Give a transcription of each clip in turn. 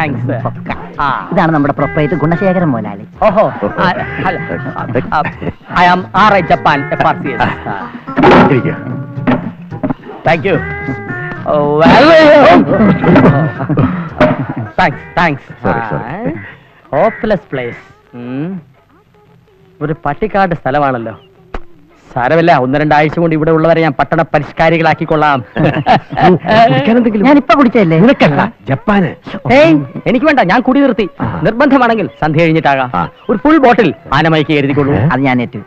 Thanks ആ ഇതാണ് നമ്മുടെ പ്രൊപ്പറേറ്റർ ഗുണശേഖരൻ മോലാലി ഓഹോ I am R I Japan F R C S thank you thanks thanks Sorry, sorry. Hopeless place ഒരു പട്ടിക്കാട് സ്ഥലമാണല്ലോ സാരമില്ല ഒന്ന് രണ്ടാഴ്ച കൊണ്ട് ഇവിടെ ഉള്ളവരെ ഞാൻ പട്ടണ പരിഷ്കാരികളാക്കിക്കൊള്ളാം ഞാൻ ഇപ്പൊ കുടിച്ചല്ലേ നിനക്കല്ല ജപ്പാന് ഏയ് എനിക്ക് വേണ്ട ഞാൻ കുടി നിർത്തി ആ. നിർബന്ധമാണെങ്കിൽ സന്ധ്യ കഴിഞ്ഞിട്ടാകാം ആ. ഒരു ഫുൾ ബോട്ടിൽ ആനമൈക്ക് എഴുതിക്കൊള്ളൂ അത് ഞാൻ ഏറ്റു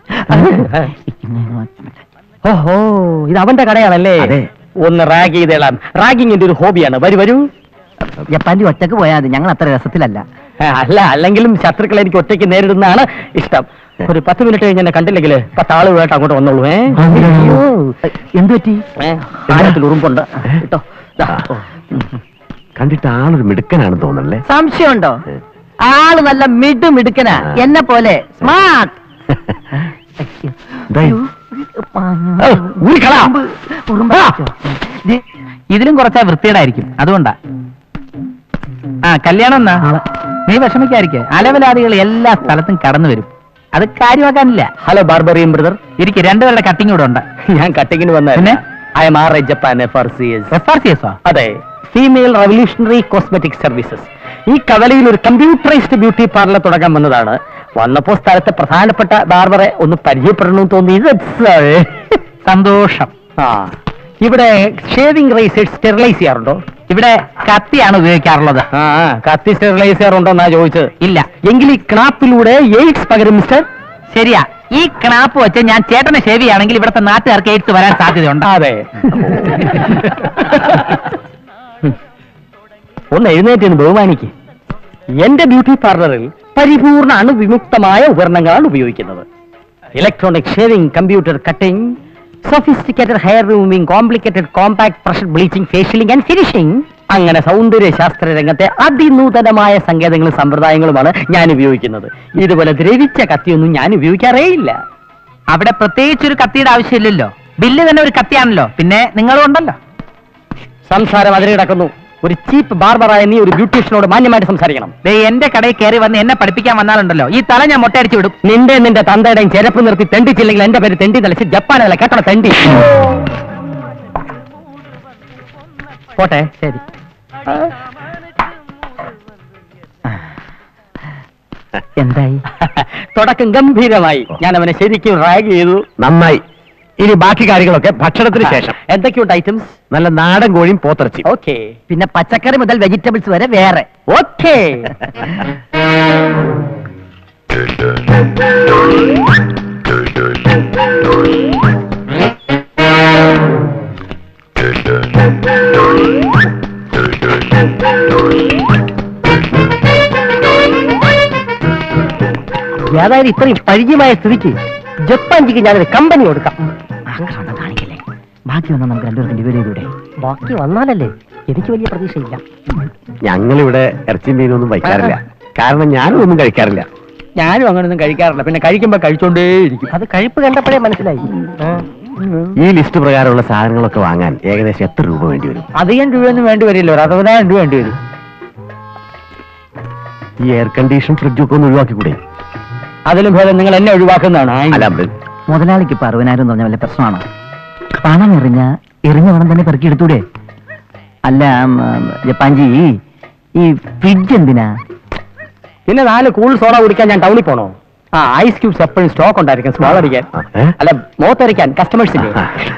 ഓഹോ ഇത് അവന്റെ കടയാണല്ലേ അതെ. ഒന്ന് റാഗ് ചെയ്തേളാം റാഗിങ്ങിന്റെ ഒരു ഹോബിയാണ് വരൂ വരൂ ജപ്പാന്റെ ഒറ്റക്ക് പോയാൽ മതി ഞങ്ങൾ അത്ര രസത്തിലല്ല ആ, അല്ല അല്ലെങ്കിലും ശത്രുക്കളെ എനിക്ക് ഒറ്റയ്ക്ക് നേരിടുന്നതാണ് ഇഷ്ടം ഒരു പത്ത് മിനിറ്റ് കഴിഞ്ഞ് എന്നെ കണ്ടില്ലെങ്കിൽ പത്ത് ആളുകളായിട്ട് അങ്ങോട്ട് വന്നോളൂ ഏ അയ്യോ എന്തു പറ്റി ഏ, ആഴത്തിൽ ഉറുമ്പുണ്ട് കേട്ടോ ദാ. കണ്ടിട്ട് ആളൊരു മിടുക്കനാണെന്ന് തോന്നണല്ലേ സംശയമുണ്ടോ ആള് നല്ല മിടു മിടുക്കനാ ആ. എന്നെ പോലെ സ്മാർട്ട് ദേ, ഊരിക്കളാ. ഇതിലും കുറച്ചാ വൃത്തിയേടായിരിക്കും അതുകൊണ്ടാ ആ കല്യാണം എന്നാ നീ വിഷമിക്കാതിരിക്കെ അലവലാദികൾ എല്ലാ സ്ഥലത്തും കടന്നു വരും അത് കാര്യമാക്കാനില്ല ഹലോ ബാർബറിയം ബ്രദർ എനിക്ക് രണ്ടുപേരുടെ കട്ടിങ് ഇവിടെ ഉണ്ട് ഞാൻ കട്ടിങ്ങിന് വന്ന പിന്നെ? I M R I Japan F R C S F R C S അതെ ഫീമെയിൽ റവല്യൂഷണറി കോസ്മെറ്റിക് സർവീസസ് ഈ കവലയിൽ ഒരു കമ്പ്യൂട്ടറൈസ്ഡ് ബ്യൂട്ടി പാർലർ തുടങ്ങാൻ വന്നതാണ് വന്നപ്പോ സ്ഥലത്തെ പ്രധാനപ്പെട്ട ബാർബറെ ഒന്ന് പരിചയപ്പെടണമെന്ന് തോന്നി That's all. സന്തോഷം ആ ഇവിടെ ഷേവിംഗ് റൈസേഴ്സ് സ്റ്റെറിലൈസ് ചെയ്യാറുണ്ടോ ഇവിടെ കത്തിയാണ് ഉപയോഗിക്കാറുള്ളത് ആ ആ, കത്തി സ്റ്റെറിലൈസ് ചെയ്യാറുണ്ടോ എന്നാ ചോദിച്ചത് ഇല്ല എങ്കിൽ ഈ ക്നാപ്പിലൂടെ എയ്ഡ്സ് പകരും മിസ്റ്റർ ശരിയാ ഈ ക്നാപ്പ് വെച്ച് ഞാൻ ചേട്ടനെ ഷേവ് ചെയ്യുകയാണെങ്കിൽ ഇവിടുത്തെ നാട്ടുകാർക്ക് എയ്ഡ്സ് വരാൻ സാധ്യതയുണ്ട് അതെ ഒന്ന് എഴുന്നേറ്റ് ബഹുമാനിക്ക് എന്റെ ബ്യൂട്ടി പാർലറിൽ പരിപൂർണ അണുവിമുക്തമായ ഉപകരണങ്ങളാണ് ഉപയോഗിക്കുന്നത് electronic shaving computer cutting sophisticated hair removing complicated compact pressure bleaching facialing and finishing അങ്ങനെ സൗന്ദര്യ ശാസ്ത്ര രംഗത്തെ അതിനൂതനമായ സങ്കേതങ്ങളും സമ്പ്രദായങ്ങളുമാണ് ഞാൻ ഉപയോഗിക്കുന്നത് ഇതുപോലെ ദ്രവിച്ച കത്തിയൊന്നും ഞാൻ ഉപയോഗിക്കാറേ ഇല്ല അവിടെ പ്രത്യേകിച്ച് ഒരു കത്തിയുടെ ആവശ്യമില്ലല്ലോ ബില്ല് തന്നെ ഒരു കത്തിയാണല്ലോ പിന്നെ നിങ്ങളും ഉണ്ടല്ലോ സംസാരം അതിരെ കിടക്കുന്നു ഒരു ചീപ്പ് ബാർബറായ നീ ഒരു ബ്യൂട്ടീഷ്യനോട് മാന്യമായിട്ട് സംസാരിക്കണം ദേ എന്റെ കടയിൽ കയറി വന്ന് എന്നെ പഠിപ്പിക്കാൻ വന്നാലുണ്ടല്ലോ ഈ തല ഞാൻ മൊട്ടയടിച്ചു വിടും നിന്റെ നിന്റെ തന്തയുടെയും ചെരപ്പ് നിർത്തി തെണ്ടിച്ചില്ലെങ്കിൽ എന്റെ പേര് തെണ്ടി തലച്ച് ജപ്പാനല്ല കേട്ടോ തെണ്ടി പോട്ടെ ശരി എന്തായി തുടക്കം ഗംഭീരമായി ഞാൻ അവനെ ശരിക്കും റാഗ് ചെയ്തു നന്നായി ഇനി ബാക്കി കാര്യങ്ങളൊക്കെ ഭക്ഷണത്തിന് ശേഷം എന്തൊക്കെയുണ്ട് ഐറ്റംസ് നല്ല നാടൻ കോഴിയും പോത്തിറച്ചി ഓക്കെ പിന്നെ പച്ചക്കറി മുതൽ വെജിറ്റബിൾസ് വരെ വേറെ ഓക്കെ ഏതായാലും ഇത്രയും പരിചയമായ സ്ഥിതിക്ക് ജപ്പാൻജിക്ക് ഞാനൊരു കമ്പനി കൊടുക്കാം ആക്രമണം കാണിക്കല്ലേ ബാക്കി വന്നാൽ നമുക്ക് രണ്ടുപേർക്കും ഡിവൈഡ് ചെയ്തൂടെ ബാക്കി വന്നാലല്ലേ എനിക്ക് വലിയ പ്രതീക്ഷയില്ല ഞങ്ങളിവിടെ ഇറച്ചി മീനൊന്നും വയ്ക്കാറില്ല കാരണം ഞാനും ഒന്നും കഴിക്കാറില്ല ഞാനും അങ്ങനെയൊന്നും കഴിക്കാറില്ല പിന്നെ കഴിക്കുമ്പോ കഴിച്ചോണ്ടേയിരിക്കും അത് കഴിപ്പ് കണ്ടപ്പോഴേ മനസ്സിലായി ഈ ലിസ്റ്റ് പ്രകാരമുള്ള സാധനങ്ങളൊക്കെ വാങ്ങാൻ ഏകദേശം എത്ര രൂപ വേണ്ടി വരും അധികം രൂപയൊന്നും വേണ്ടി വരില്ല ഒരു അറുപതിനായിരം രൂപ വേണ്ടി വരും ഈ എയർ കണ്ടീഷൻ ഫ്രിഡ്ജൊക്കെ ഒന്ന് ഒഴിവാക്കിക്കൂടെ അതിലും ഭേദം നിങ്ങൾ എന്നെ ഒഴിവാക്കുന്നതാണ് അല്ല ആയി. മുതലാളിക്ക് ഇപ്പൊ അറുപതിനായിരം എന്ന് പറഞ്ഞ വല്ല പ്രശ്നമാണോ പണം എറിഞ്ഞ എറിഞ്ഞ പണം തന്നെ പെറുക്കി എടുത്തൂടെ അല്ല ഉം, ജപ്പാൻജി ഈ ഫ്രിഡ്ജ് എന്തിനാ പിന്നെ നാല് കൂൾ സോഡ കുടിക്കാൻ ഞാൻ ടൗണിൽ പോണോ ആ ഐസ് ക്യൂബ്സ് എപ്പോഴും സ്റ്റോക്ക് ഉണ്ടായിരിക്കും സ്മോൾ അടിക്കാൻ ആ, ഏ? അല്ല മോത്തരിക്കാൻ കസ്റ്റമേഴ്സിന്റെ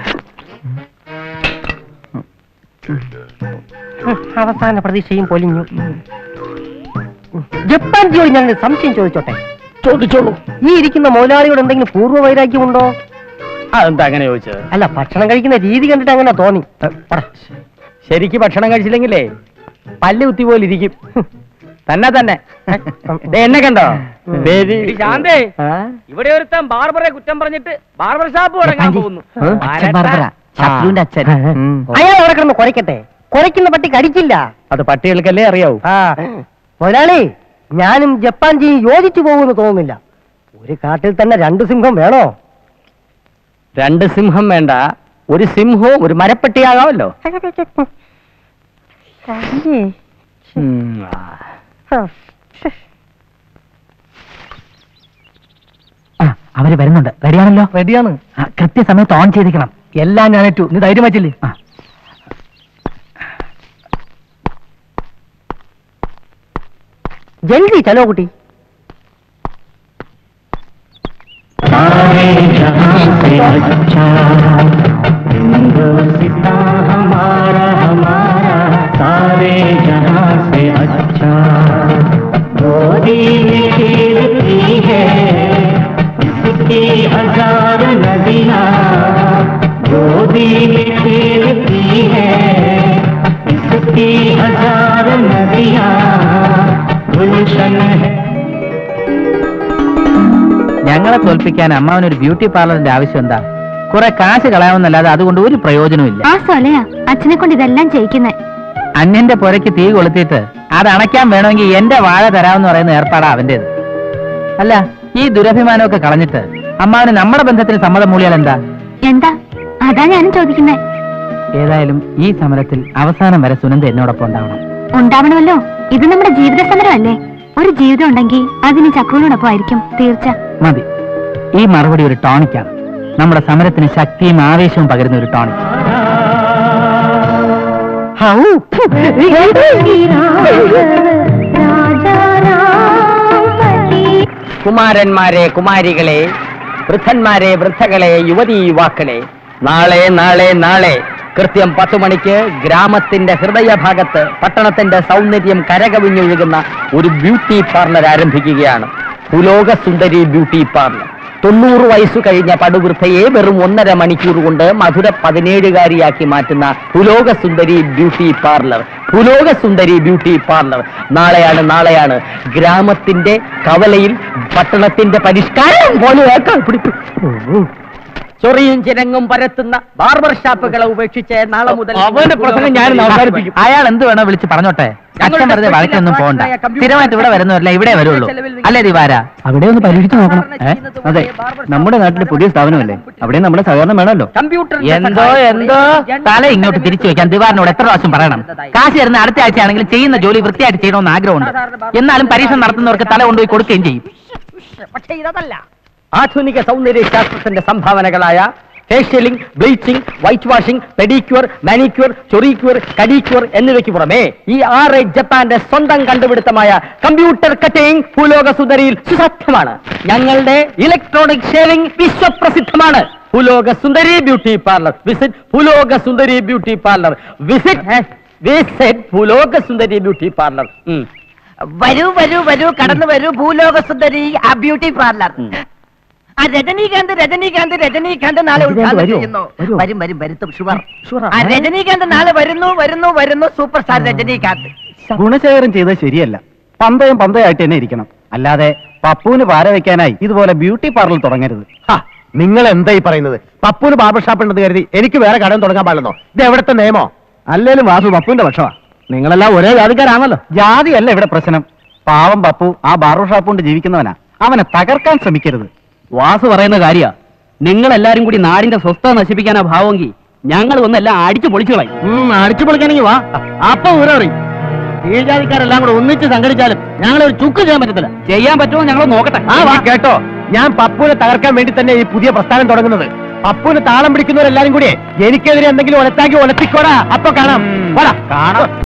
അവസാന പ്രതീക്ഷയും പൊലിഞ്ഞു ജപ്പാൻ ജിയോട് ഞാൻ ഒരു സംശയം ചോദിച്ചോട്ടെ ചോദിച്ചോളൂ ഈ ഇരിക്കുന്ന മുതലാളിയോട് എന്തെങ്കിലും പൂർവ്വ വൈരാഗ്യമുണ്ടോ അതെന്താ അങ്ങനെ ചോദിച്ചത് അല്ല ഭക്ഷണം കഴിക്കുന്ന രീതി കണ്ടിട്ട് അങ്ങനെ തോന്നി ശരിക്ക് ഭക്ഷണം കഴിച്ചില്ലെങ്കിലേ പല്ല് കുത്തി പോലെ ഇരിക്കും തന്നെ തന്നെ ദേ എന്നെ കണ്ടോ എടി ശാന്തേ. ഇവിടെ ഒരുത്തൻ ബാർബറെ കുറ്റം പറഞ്ഞിട്ട് ബാർബർ ഷാപ്പ് തുടങ്ങാൻ ജപ്പാൻജി, പോകുന്നു അച്ഛൻ ബാർബറ ശത്രുവിന്റെ അച്ഛൻ ഉം. അയാൾ അവിടെ കിടന്ന് കുറയ്ക്കട്ടെ കുറയ്ക്കുന്ന പട്ടി കടിക്കില്ല അത് പട്ടികൾക്കല്ലേ അറിയാവൂ ആ മുതലാളി ഞാനും ജപ്പാൻ ജി യോജിച്ചു പോകുമെന്ന് തോന്നുന്നില്ല ഒരു കാട്ടിൽ തന്നെ രണ്ട് സിംഹം വേണോ രണ്ട് സിംഹം വേണ്ട ഒരു സിംഹവും ഒരു മരപ്പട്ടിയാകാമല്ലോ ആ അവര് വരുന്നുണ്ട് റെഡിയാണല്ലോ റെഡിയാണ് ആ, കൃത്യസമയത്ത് ഓൺ ചെയ്തിരിക്കണം എല്ലാം ഞാൻ ഏറ്റു നീ ധൈര്യം വെച്ചില്ലേ ആ. ജൽദി ചലോ കുട്ടി ഞങ്ങളെ തോൽപ്പിക്കാൻ അമ്മാവനൊരു ബ്യൂട്ടി പാർലറിന്റെ ആവശ്യം എന്താ കുറെ കാശ് കളയാമെന്നല്ലാതെ അതുകൊണ്ട് ഒരു പ്രയോജനവും ഇല്ല ആ സൊലയാ അച്ഛനെ കൊണ്ട് ഇതെല്ലാം ചെയ്യിക്കുന്നേ അന്യന്റെ പുരയ്ക്ക് തീ കൊളുത്തിയിട്ട് അത് അണയ്ക്കാൻ വേണമെങ്കിൽ എന്റെ വാഴ തരാമെന്ന് പറയുന്ന ഏർപ്പാടാ അവന്റേത് അല്ല ഈ ദുരഭിമാനമൊക്കെ കളഞ്ഞിട്ട് അമ്മാവന് നമ്മുടെ ബന്ധത്തിന് സമ്മതം മൂളിയാൽ എന്താ എന്താ അതാ ഞാനും ചോദിക്കുന്നേ ഏതായാലും ഈ സമരത്തിൽ അവസാനം വരെ സുനന്ദ എന്നോടൊപ്പം ഉണ്ടാവണം ഉണ്ടാവണമല്ലോ ഇത് നമ്മുടെ ജീവിത സമരമല്ലേ ഒരു ജീവിതം ഉണ്ടെങ്കിൽ അതിന് ചക്രൂനോടൊപ്പം ആയിരിക്കും തീർച്ച മതി ഈ മറുപടി ഒരു ടോണിക്കാണ് നമ്മുടെ സമരത്തിന് ശക്തിയും ആവേശവും പകരുന്ന ഒരു ടോണിക് കുമാരന്മാരെ കുമാരികളെ വൃദ്ധന്മാരെ വൃദ്ധകളെ യുവതി യുവാക്കളെ നാളെ നാളെ നാളെ കൃത്യം പത്തു മണിക്ക് ഗ്രാമത്തിന്റെ ഹൃദയഭാഗത്ത് പട്ടണത്തിന്റെ സൗന്ദര്യം കരകവിഞ്ഞൊഴുകുന്ന ഒരു ബ്യൂട്ടി പാർലർ ആരംഭിക്കുകയാണ് പുലോക സുന്ദരി ബ്യൂട്ടി പാർലർ തൊണ്ണൂറ് വയസ്സു കഴിഞ്ഞ പടുവൃദ്ധയെ വെറും ഒന്നര മണിക്കൂർ കൊണ്ട് മധുര പതിനേഴുകാരിയാക്കി മാറ്റുന്ന Puloka Sundari beauty parlour Puloka Sundari beauty parlour നാളെയാണ് നാളെയാണ് ഗ്രാമത്തിന്റെ കവലയിൽ പട്ടണത്തിന്റെ പരിഷ്കാരം പോലെ ആക്കാൻ പിടിച്ചു ചൊറിയും ചിരങ്ങും പരത്തുന്ന ബാർബർ ഷാപ്പുകളെ ഉപേക്ഷിച്ച് നാളെ മുതൽ അവന്റെ പ്രസംഗം ഞാൻ ഇന്ന് അവസാനിപ്പിക്കും. അയാൾ എന്ത് വേണോ വിളിച്ച് പറഞ്ഞോട്ടെ അച്ഛൻ വെറുതെ വഴക്കൊന്നും പോകണ്ട സ്ഥിരമായിട്ട് ഇവിടെ വരുന്നവരല്ല ഇവിടെ വരുള്ളൂ അല്ലേ ദിവാര അവിടെ ഒന്ന് പരീക്ഷിച്ച് നോക്കണം ഏ? അതെ നമ്മുടെ നാട്ടിലെ പുതിയ സ്ഥാപനമല്ലേ അവിടെ നമ്മുടെ സഹകരണം വേണമല്ലോ കമ്പ്യൂട്ടർ എന്തോ എന്തോ തല ഇങ്ങോട്ട് തിരിച്ചു വെക്കാൻ ദിവാറിനോട് എത്ര പ്രാവശ്യം പറയണം കാശ് തരുന്ന അടുത്ത ആഴ്ച ആണെങ്കിലും ചെയ്യുന്ന ജോലി വൃത്തിയായിട്ട് ചെയ്യണമെന്ന് ആഗ്രഹമുണ്ട് എന്നാലും പരീക്ഷ നടത്തുന്നവർക്ക് തല കൊണ്ടുപോയി കൊടുക്കുകയും ചെയ്യും പക്ഷേ ഇതല്ല ആധുനിക സൗന്ദര്യ ശാസ്ത്രത്തിന്റെ സംഭാവനകളായ facialing bleaching white washing pedicure manicure ചൊറിക്യൂർ കഡിക്യൂർ എന്നിവയ്ക്ക് പുറമെ ഈ ആറ് ജപ്പാന്റെ സ്വന്തം കണ്ടുപിടുത്തമായ കമ്പ്യൂട്ടർ കട്ടിംഗ് ഭൂലോക സുന്ദരിയിൽ സുസാധ്യമാണ് ഞങ്ങളുടെ ഇലക്ട്രോണിക് ഷേവിംഗ് വിശ്വപ്രസിദ്ധമാണ് ഭൂലോക Sundari beauty parlour visit Bhuloka Sundari beauty parlour visit visit Bhuloka Sundari beauty parlour വരൂ വരൂ വരൂ കടന്നു വരൂ ഭൂലോക സുന്ദരി ആ ബ്യൂട്ടി പാർലർ ആ രജനീകാന്ത് രജനീകാന്ത് രജനീകാന്ത് നാളെ ഉദ്ഘാടനം വരുമോ? ചെയ്യുന്നു വരുമോ? വരും വരും വരുത്തും ഷുവർ Sure ആ. ആ രജനീകാന്ത് നാളെ വരുന്നു വരുന്നു വരുന്നു സൂപ്പർ സ്റ്റാർ രജനീകാന്ത് ഗുണശേഖരം ചെയ്തത് ശരിയല്ല പന്തയം പന്തയമായിട്ട് തന്നെ ഇരിക്കണം അല്ലാതെ പപ്പുവിന് പാര വെക്കാനായി ഇതുപോലെ ബ്യൂട്ടി പാർലർ തുടങ്ങരുത് നിങ്ങൾ എന്തായി പറയുന്നത് പപ്പുന് ബാർബർ ഷാപ്പ് ഉണ്ടെന്ന് കരുതി എനിക്ക് വേറെ കടം തുടങ്ങാൻ പാടുന്നോ ഇത് എവിടത്തെ നിയമോ അല്ലേലും വാസു പപ്പുവിന്റെ പക്ഷമാ നിങ്ങളെല്ലാം ഒരേ ജാതിക്കാരാണല്ലോ ജാതിയല്ല ഇവിടെ പ്രശ്നം പാവം പപ്പു ആ ബാർബർ ഷാപ്പ് കൊണ്ട് ജീവിക്കുന്നവനാ അവനെ തകർക്കാൻ ശ്രമിക്കരുത് വാസു പറയുന്ന കാര്യ നിങ്ങൾ എല്ലാരും കൂടി നാടിന്റെ സ്വസ്ഥത നശിപ്പിക്കാനാ ഭാവമെങ്കിൽ ഞങ്ങൾ വന്ന് എല്ലാം അടിച്ചു പൊളിച്ചു കളയും അടിച്ചു പൊളിക്കാനെങ്കിൽ വാ അപ്പൊ ഊരെ പറയും ഈ ജാതിക്കാരെല്ലാം കൂടെ ഒന്നിച്ച് സംഘടിച്ചാലും ഞങ്ങൾ ഒരു ചുക്ക് ചെയ്യാൻ പറ്റത്തില്ല ചെയ്യാൻ പറ്റുമോ ഞങ്ങൾ നോക്കട്ടെ ആ വാ കേട്ടോ ഞാൻ പപ്പുവിനെ തകർക്കാൻ വേണ്ടി തന്നെ ഈ പുതിയ പ്രസ്ഥാനം തുടങ്ങുന്നത് പപ്പുവിന് താളം പിടിക്കുന്നവരെല്ലാരും കൂടി എനിക്കെതിരെ എന്തെങ്കിലും ഒലത്താക്കി ഒലത്തിക്കോടാ അപ്പൊ കാണാം പോടാ. കാണാം